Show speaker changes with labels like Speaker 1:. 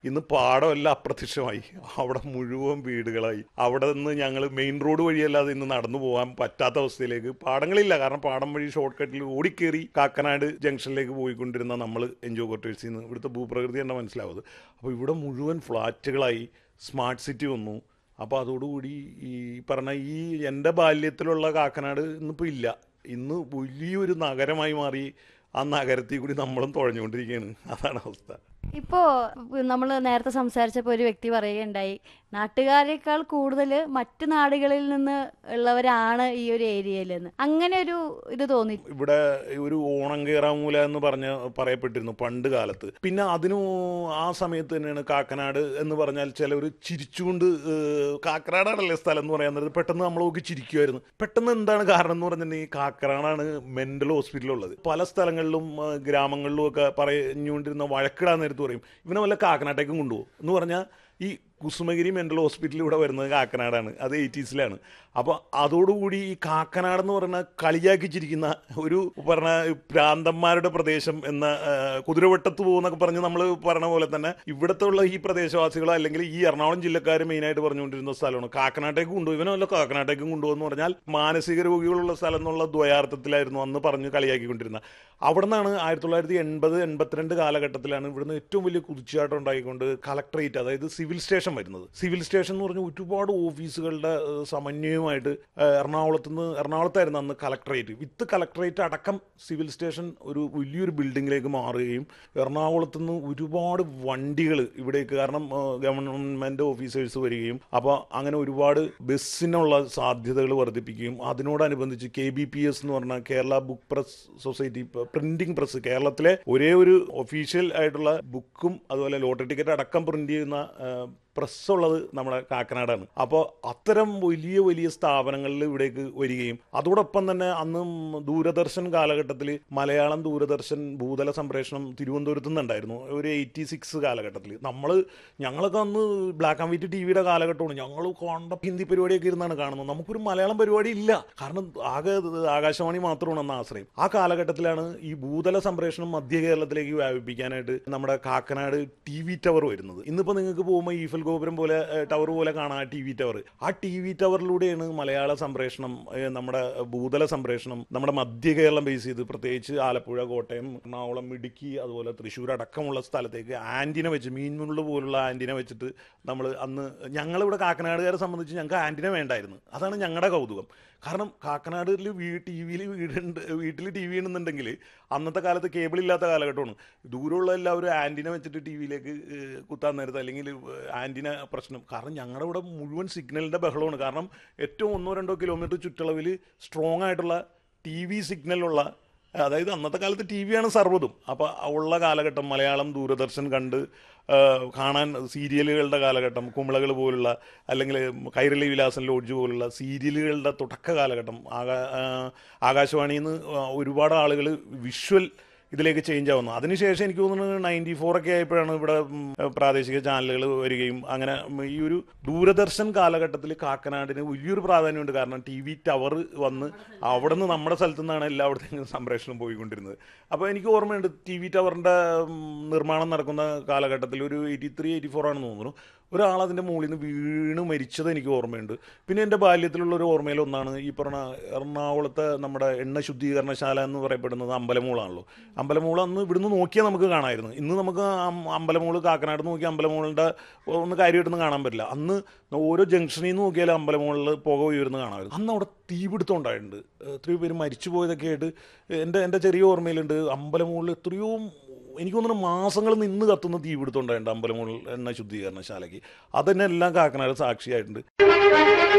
Speaker 1: ഇന്ന് പാടമെല്ലാം അപ്രത്യക്ഷമായി അവിടെ മുഴുവൻ വീടുകളായി അവിടെ നിന്ന് ഞങ്ങൾ മെയിൻ റോഡ് വഴിയല്ലാതെ ഇന്ന് നടന്നു പോകാൻ പറ്റാത്ത അവസ്ഥയിലേക്ക് പാടങ്ങളില്ല കാരണം പാടം വഴി ഷോർട്ട് കട്ടിൽ ഓടിക്കേറി കാക്കനാട് ജംഗ്ഷനിലേക്ക് പോയിക്കൊണ്ടിരുന്ന നമ്മൾ എൻജോ ക്വാർട്ടേഴ്സിൽ നിന്ന് ഇവിടുത്തെ ഭൂപ്രകൃതി തന്നെ മനസ്സിലാവുന്നത് അപ്പോൾ ഇവിടെ മുഴുവൻ ഫ്ലാറ്റുകളായി സ്മാർട്ട് സിറ്റി വന്നു അപ്പോൾ അതോടുകൂടി ഈ പറഞ്ഞ ഈ എൻ്റെ ബാല്യത്തിലുള്ള കാക്കനാട് ഇന്നിപ്പോൾ ഇല്ല ഇന്ന് വലിയൊരു നഗരമായി മാറി ആ നഗരത്തിൽ കൂടി നമ്മളും തുഴഞ്ഞുകൊണ്ടിരിക്കുകയാണ് അതാണ് അവസ്ഥ
Speaker 2: ഇപ്പോൾ നമ്മൾ നേരത്തെ സംസാരിച്ചപ്പോൾ ഒരു വ്യക്തി പറയുകയുണ്ടായി നാട്ടുകാരെക്കാൾ കൂടുതൽ മറ്റു നാടുകളിൽ നിന്ന് ഉള്ളവരാണ് ഈ ഒരു ഏരിയയിലെന്ന് അങ്ങനെ ഒരു ഇത് തോന്നി
Speaker 1: ഇവിടെ ഒരു ഓണം കയറാമൂല എന്ന് പറഞ്ഞ് പറയപ്പെട്ടിരുന്നു പണ്ട് കാലത്ത് പിന്നെ അതിനു ആ സമയത്ത് തന്നെയാണ് കാക്കനാട് എന്ന് പറഞ്ഞാൽ ചിലർ ചിരിച്ചുകൊണ്ട് ഏഹ്, കാക്കനാടാണല്ലേ സ്ഥലം എന്ന് പറയാൻ നേരത്ത് പെട്ടെന്ന് നമ്മൾ നോക്കി ചിരിക്കുമായിരുന്നു പെട്ടെന്ന് എന്താണ് കാരണം എന്ന് പറഞ്ഞിട്ടുണ്ടെങ്കിൽ കാക്കനാടാണ് മെന്റൽ ഹോസ്പിറ്റലുള്ളത് പല സ്ഥലങ്ങളിലും ആ, ഗ്രാമങ്ങളിലും ഒക്കെ പറഞ്ഞുകൊണ്ടിരുന്ന വഴക്കിടാൻ നേരത്ത് പറയും ഇവനെ വല്ല കാക്കനാട്ടേക്കും കൊണ്ടുപോകും എന്ന് പറഞ്ഞാൽ ഈ കുസുമഗിരി മെന്റൽ ഹോസ്പിറ്റൽ ഇവിടെ വരുന്നത് കാക്കനാടാണ് അത് എയ്റ്റീസിലാണ് അപ്പോൾ അതോടുകൂടി ഈ കാക്കനാട് എന്ന് പറഞ്ഞ കളിയാക്കിച്ചിരിക്കുന്ന ഒരു പറഞ്ഞ പ്രാന്തന്മാരുടെ പ്രദേശം എന്ന ആ, കുതിരവട്ടത്ത് പോകുന്നൊക്കെ പറഞ്ഞ് നമ്മൾ പറഞ്ഞ പോലെ തന്നെ ഇവിടുത്തെ ഉള്ള ഈ പ്രദേശവാസികളോ അല്ലെങ്കിൽ ഈ എറണാകുളം ജില്ലക്കാർ മെയിനായിട്ട് പറഞ്ഞുകൊണ്ടിരുന്ന സ്ഥലമാണ് കാക്കനാട്ടേക്ക് കൊണ്ടുപോയി ഇവനല്ല കാക്കനാട്ടേക്കും കൊണ്ടുപോകുന്ന പറഞ്ഞാൽ മാനസിക രോഗികളുള്ള സ്ഥലം എന്നുള്ള ദ്വയാർത്ഥത്തിലായിരുന്നു അന്ന് പറഞ്ഞ് കളിയാക്കിക്കൊണ്ടിരുന്നത് അവിടെ നിന്നാണ് ആയിരത്തി തൊള്ളായിരത്തി എൺപത് എൺപത്തിരണ്ട് കാലഘട്ടത്തിലാണ് ഇവിടുന്ന് ഏറ്റവും വലിയ കുതിച്ചാട്ടം ഉണ്ടായിക്കൊണ്ട് കളക്ടറേറ്റ് അതായത് സിവിൽ സ്റ്റേഷൻ വരുന്നത് സിവിൽ സ്റ്റേഷൻ എന്ന് പറഞ്ഞാൽ ഒരുപാട് ഓഫീസുകളുടെ ഏഹ്, സമന്വയമായിട്ട് ഏഹ്, എറണാകുളത്ത് നിന്ന് എറണാകുളത്തായിരുന്നു അന്ന് കളക്ടറേറ്റ് വിത്ത് കളക്ടറേറ്റ് അടക്കം സിവിൽ സ്റ്റേഷൻ ഒരു വലിയൊരു ബിൽഡിങ്ങിലേക്ക് മാറുകയും എറണാകുളത്ത് നിന്ന് ഒരുപാട് വണ്ടികൾ ഇവിടേക്ക് കാരണം ഗവൺമെൻറ് ഓഫീസേഴ്സ് വരികയും അപ്പോൾ അങ്ങനെ ഒരുപാട് ബസ്സിനുള്ള സാധ്യതകൾ വർദ്ധിപ്പിക്കുകയും അതിനോടനുബന്ധിച്ച് കെ ബി പി എസ് എന്ന് പറഞ്ഞ Kerala book press society printing press കേരളത്തിലെ ഒരേ ഒരു ഒഫീഷ്യൽ ആയിട്ടുള്ള ബുക്കും അതുപോലെ ലോട്ടറി ടിക്കറ്റ് അടക്കം പ്രിന്റ് ചെയ്യുന്ന പ്രസ് ഉള്ളത് നമ്മുടെ കാക്കനാടാണ് അപ്പോൾ അത്തരം വലിയ വലിയ സ്ഥാപനങ്ങളിൽ ഇവിടേക്ക് വരികയും അതോടൊപ്പം തന്നെ അന്നും ദൂരദർശൻ കാലഘട്ടത്തിൽ മലയാളം ദൂരദർശൻ ഭൂതല സംപ്രേഷണം തിരുവനന്തപുരത്ത് നിന്നുണ്ടായിരുന്നു ഒരു എയ്റ്റി സിക്സ് കാലഘട്ടത്തിൽ നമ്മൾ ഞങ്ങളൊക്കെ അന്ന് ബ്ലാക്ക് ആൻഡ് വൈറ്റ് ടി വിയുടെ കാലഘട്ടമാണ് ഞങ്ങൾ കണ്ട ഹിന്ദി പരിപാടിയൊക്കെ ഇരുന്നാണ് കാണുന്നത് നമുക്കൊരു മലയാളം പരിപാടി ഇല്ല കാരണം ആകെ ഇത് ആകാശവാണി മാത്രമാണ് അന്ന് ആശ്രയം ആ കാലഘട്ടത്തിലാണ് ഈ ഭൂതല സംപ്രേഷണം മധ്യ കേരളത്തിലേക്ക് വ്യാപിപ്പിക്കാനായിട്ട് നമ്മുടെ കാക്കനാട് ടി വി ടവർ വരുന്നത് ഇന്നിപ്പോൾ നിങ്ങൾക്ക് പോകുമ്പോൾ ഈഫൽ ഗോപുരം പോലെ ടവർ പോലെ കാണാം ആ ടി വി ടവർ ആ ടി വി ടവറിലൂടെയാണ് മലയാള സംപ്രേഷണം ഏഹ്, നമ്മുടെ ഭൂതല സംപ്രേഷണം നമ്മുടെ മധ്യ കേരളം ബേസ് ചെയ്ത് പ്രത്യേകിച്ച് ആലപ്പുഴ കോട്ടയം എറണാകുളം ഇടുക്കി അതുപോലെ തൃശ്ശൂർ അടക്കമുള്ള സ്ഥലത്തേക്ക് ആൻറ്റിന വെച്ച് മീൻമുള്ള പോലുള്ള ആൻറ്റിന വെച്ചിട്ട് നമ്മൾ അന്ന് ഞങ്ങളിവിടെ കാക്കനാടുകാരെ സംബന്ധിച്ച് ഞങ്ങൾക്ക് ആൻറ്റിന വേണ്ടായിരുന്നു അതാണ് ഞങ്ങളുടെ കൗതുകം കാരണം കാക്കനാടിൽ വീ ടി വിയിൽ വീടുണ്ട് വീട്ടിൽ ടി വി ഉണ്ടെന്നുണ്ടെങ്കിൽ അന്നത്തെ കാലത്ത് കേബിൾ ഇല്ലാത്ത കാലഘട്ടമാണ് ദൂരമുള്ള എല്ലാവരും ആൻറ്റിന വെച്ചിട്ട് ടി വിയിലേക്ക് കുത്താൻ നേരത്ത് അല്ലെങ്കിൽ ആൻറ്റിന പ്രശ്നം കാരണം ഞങ്ങളുടെ ഇവിടെ മുഴുവൻ സിഗ്നലിൻ്റെ ബഹളമാണ് കാരണം ഏറ്റവും ഒന്നോ രണ്ടോ കിലോമീറ്റർ ചുറ്റളവിൽ സ്ട്രോങ് ആയിട്ടുള്ള ടി വി സിഗ്നലുള്ള അതായത് അന്നത്തെ കാലത്ത് ടി വിയാണ് സർവ്വതും അപ്പോൾ ഉള്ള കാലഘട്ടം മലയാളം ദൂരദർശൻ കണ്ട് ആ, കാണാൻ സീരിയലുകളുടെ കാലഘട്ടം കുമിളകൾ പോലുള്ള അല്ലെങ്കിൽ കൈരളി വിലാസൻ ലോഡ്ജ് പോലുള്ള സീരിയലുകളുടെ തുടക്ക കാലഘട്ടം ആകാ ആ, ആകാശവാണിയിൽ നിന്ന് ഒരുപാട് ആളുകൾ വിഷ്വൽ ഇതിലേക്ക് ചേഞ്ച് ആവുന്നു അതിനുശേഷം എനിക്ക് തോന്നുന്നു നയൻറ്റി ഫോർ ഒക്കെ ആയപ്പോഴാണ് ഇവിടെ ഉം, പ്രാദേശിക ചാനലുകൾ വരികയും അങ്ങനെ ഉം, ഈ ഒരു ദൂരദർശൻ കാലഘട്ടത്തിൽ കാക്കനാടിന് വലിയൊരു പ്രാധാന്യമുണ്ട് കാരണം ടി വി ടവർ വന്ന് അവിടെ നിന്ന് നമ്മുടെ സ്ഥലത്തു നിന്നാണ് എല്ലായിടത്തേക്കും സംപ്രേഷണം പോയിക്കൊണ്ടിരുന്നത് അപ്പോൾ എനിക്ക് ഓർമ്മയുണ്ട് ടി വി ടവറിൻ്റെ നിർമ്മാണം നടക്കുന്ന കാലഘട്ടത്തിൽ ഒരു എയ്റ്റി ത്രീ എയ്റ്റി ഫോർ ആണെന്ന് തോന്നുന്നു ഒരാൾ അതിൻ്റെ മുകളിൽ നിന്ന് വീണ് മരിച്ചത് എനിക്ക് ഓർമ്മയുണ്ട് പിന്നെ എൻ്റെ ബാല്യത്തിലുള്ള ഒരു ഓർമ്മയിൽ ഒന്നാണ് ഈ പറഞ്ഞ എറണാകുളത്തെ നമ്മുടെ എണ്ണ ശുദ്ധീകരണശാല എന്ന് പറയപ്പെടുന്നത് അമ്പലമൂളാണല്ലോ അമ്പലമൂള അന്ന് ഇവിടുന്ന് നോക്കിയാൽ നമുക്ക് കാണാമായിരുന്നു ഇന്ന് നമുക്ക് അം- അമ്പലമൂള് കാക്കനാട് നോക്കി അമ്പലമൂളിൻ്റെ ഒന്ന് കാര്യമായിട്ടൊന്നും കാണാൻ പറ്റില്ല അന്ന് ഓരോ ജംഗ്ഷനിൽ നിന്ന് നോക്കിയാൽ അമ്പലമൂളിൽ പുക ഉയർന്ന് കാണാമായിരുന്നു അന്ന് അവിടെ തീപിടുത്തം ഉണ്ടായിട്ടുണ്ട് എത്രയോ പേര് മരിച്ചു പോയതൊക്കെ ആയിട്ട് എൻ്റെ എൻ്റെ ചെറിയ ഓർമ്മയിലുണ്ട് അമ്പലമൂളിൽ എത്രയോ എനിക്ക് തോന്നുന്നു മാസങ്ങൾ നിന്ന് കത്തുന്ന തീപിടുത്തം ഉണ്ടായിട്ടുണ്ട് അമ്പലമുകൾ എണ്ണ ശുദ്ധീകരണശാലയ്ക്ക് അതിനെല്ലാം കാക്കനാട് സാക്ഷിയായിട്ടുണ്ട്